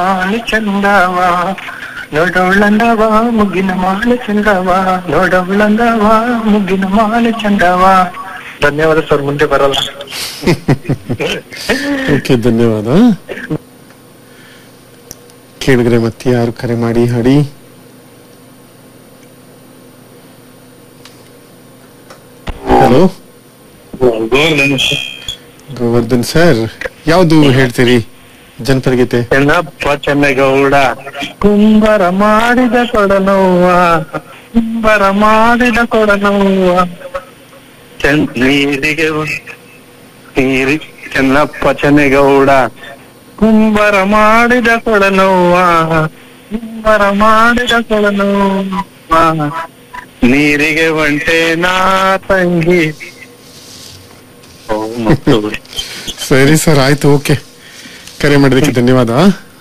ಮಾಲೆ ಚಂದವ ನೋಡವಳಂದವ ಮುಗಿನ ಮಾಲೆ ಚಂದವ ನೋಡವಳಂದವ ಮುಗಿನ ಮಾಲೆ ಚಂದವ ಧನ್ಯವಾದ ಸರ್ ಮುಂದೆ ಬರಲ್ಲ ಓಕೆ ಧನ್ಯವಾದ ಕೇಳಿದ್ರೆ ಮತ್ತೆ ಯಾರು ಕರೆ ಮಾಡಿ ಹಾಡಿ ಹಲೋ ಗೋವರ್ಧನ್ ಸರ್ ಯಾವುದು ಹೇಳ್ತೀರಿ ಜನಪದ ಗೀತೆ ಚೆನ್ನಪ್ಪ ಚೆನ್ನಗೌಡ ಕುಂಬರ ಮಾಡಿದ ಕೊಡನವ್ವ ಕುಂಬರ ಮಾಡಿದ ಕೊಡನವ್ವ ಚೆನ್ ನೀರಿಗೆ ನೀರಿ ಚೆನ್ನಪ್ಪ ಚೆನ್ನಗೌಡ ಕುಂಬರ ಮಾಡಿದ ಕೊಡನವ್ವ ಕುಂಬರ ಮಾಡಿದ ಕೊಡನವ್ವ ನೀರಿಗೆ ಒಂಟೆ ನಾ ತಂಗಿ ಓ, ಮತ್ತು ಸರಿ ಸರ್ ಆಯ್ತು ಓಕೆ ಕರೆ ಮಾಡಿದಕ್ಕೆ ಧನ್ಯವಾದ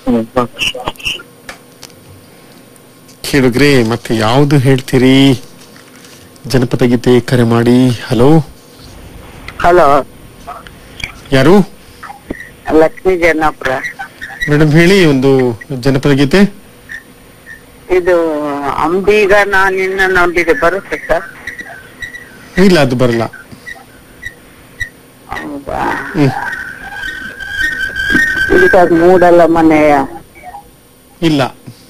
ಕೇಳಿದ್ರಿ ಮತ್ತೆ ಯಾವುದು ಹೇಳ್ತೀರಿ ಜನಪದ ಗೀತೆ ಕರೆ ಮಾಡಿ ಹಲೋ ಹಲೋ ಯಾರು ಲಕ್ಷ್ಮೀ ಜನ್ನಾಪುರ ಮೇಡಮ್ ಹೇಳಿ ಒಂದು ಜನಪದ ಗೀತೆ ಇದು ಅಂಬೀಗ ನಾನಿನ್ನ ನಂಬಿದೆ ಬರುತ್ತೆ ಸರ್ ಇಲ್ಲ ಅದು ಬರಲ್ಲ ಹೌದಾ ಹ್ಮ್ ಈಗ ಮೂಡಲ ಮನೆಯ ಇಲ್ಲ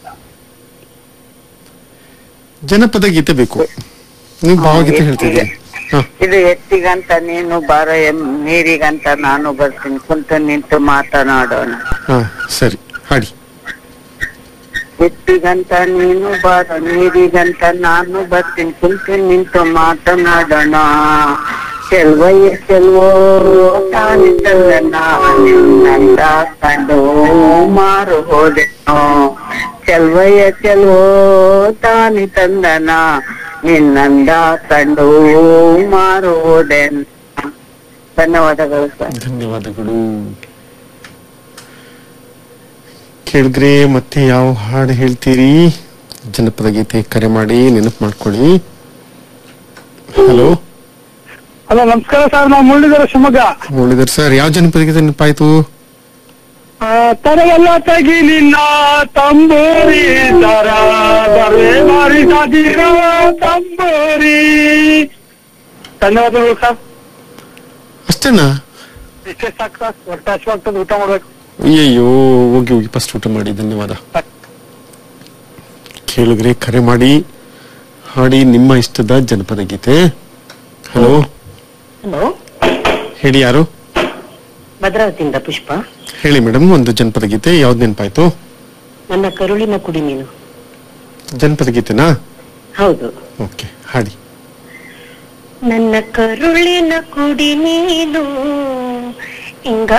ಜನಪದ ಗೀತೆ ಬೇಕು ನೀವು ಭಾವಗೀತೆ ಹೇಳ್ತಿದ್ದೀರಿ ಹಾ ಇದು ಎತ್ತಿಗಂತ ನೀನು ಬಾರ ಎಂ- ನೀರಿಗಂತ ನಾನು ಬರ್ತೀನಿ ಕುಂತು ನಿಂತು ಮಾತನಾಡೋಣ ಹಾ ಸರಿ ಹಾಡಿ ಎತ್ತಿಗಂತ ನೀನು ಬಾರ ನೀರಿಗಂತ ನಾನು ಬರ್ತೀನಿ ಕುಂತು ನಿಂತು ಮಾತನಾಡೋಣ ಚೆಲ್ವಯ್ಯ ಚೆಲ್ವೋ ತಾನಿದ್ದಲ್ಲ ನಿನ್ನಂದ ಕಂಡು ಮಾರು ಹೋದೆನೋ ಚೆಲ್ವಯ್ಯ ಚೆಲ್ವೋ ತಾನಿ ತಂದನ ನಿನ್ನಂದ ಕಂಡು ಮಾರು ಹೋದೆನು ಧನ್ಯವಾದಗಳು ಸರ್ ಧನ್ಯವಾದಗಳು ಕೇಳಿದ್ರೆ ಮತ್ತೆ ಯಾವ ಹಾಡು ಹೇಳ್ತೀರಿ ಜನಪದ ಗೀತೆ ಕರೆ ಮಾಡಿ ನೆನಪು ಮಾಡ್ಕೊಳ್ಳಿ ಹಲೋ ಹಲೋ ನಮಸ್ಕಾರ ಸರ್ ನಾವು ಮುರಳೀಧರ ಶಿವಮೊಗ್ಗ ಮುರಳೀಧರ್ ಸರ್ ಯಾವ ಜನಪದ ಗೀತೆ ನೆನಪಾಯ್ತು ಆ, ತರವಲ್ಲ ತಗಿ ನಿನ್ನ ತಂಬೂರಿ ತರ ಬರೇ ಮಾರಿ ಸಾಧಿರ ತಂಬೂರಿ ಧನ್ಯವಾದಗಳು ಸರ್ ಅಷ್ಟೇನಾ ಇಷ್ಟೇ ಸಾಕು ಸರ್ ಹೊಟ್ಟೆ ಹಶ್ವಾಗ್ತದೆ ಊಟ ಮಾಡ್ಬೇಕು ಅಯ್ಯಯ್ಯೋ ಹೋಗಿ ಹೋಗಿ ಫಸ್ಟ್ ಊಟ ಮಾಡಿ ಧನ್ಯವಾದ ಕೇಳಿದ್ರೆ ಕರೆ ಮಾಡಿ ಹಾಡಿ ನಿಮ್ಮ ಇಷ್ಟದ ಜನಪದ ಗೀತೆ ಹಲೋ ಹಲೋ ಹೇಳಿ ಯಾರು ಭದ್ರಾವತಿಯಿಂದ ಪುಷ್ಪ ಹೇಳಿ ಮೇಡಮ್ ಒಂದು ಜನಪದ ಗೀತೆ ಯಾವ್ದು ನೆನಪಾಯ್ತು ನನ್ನ ಕರುಳಿನ ಕುಡಿ ನೀನು ಜನಪದ ಗೀತೆನಾ ಹೌದು ಓಕೆ ಹಾಡಿ ನನ್ನ ಕರುಳಿನ ಕುಡಿ ನೀನು ಹಿಂಗ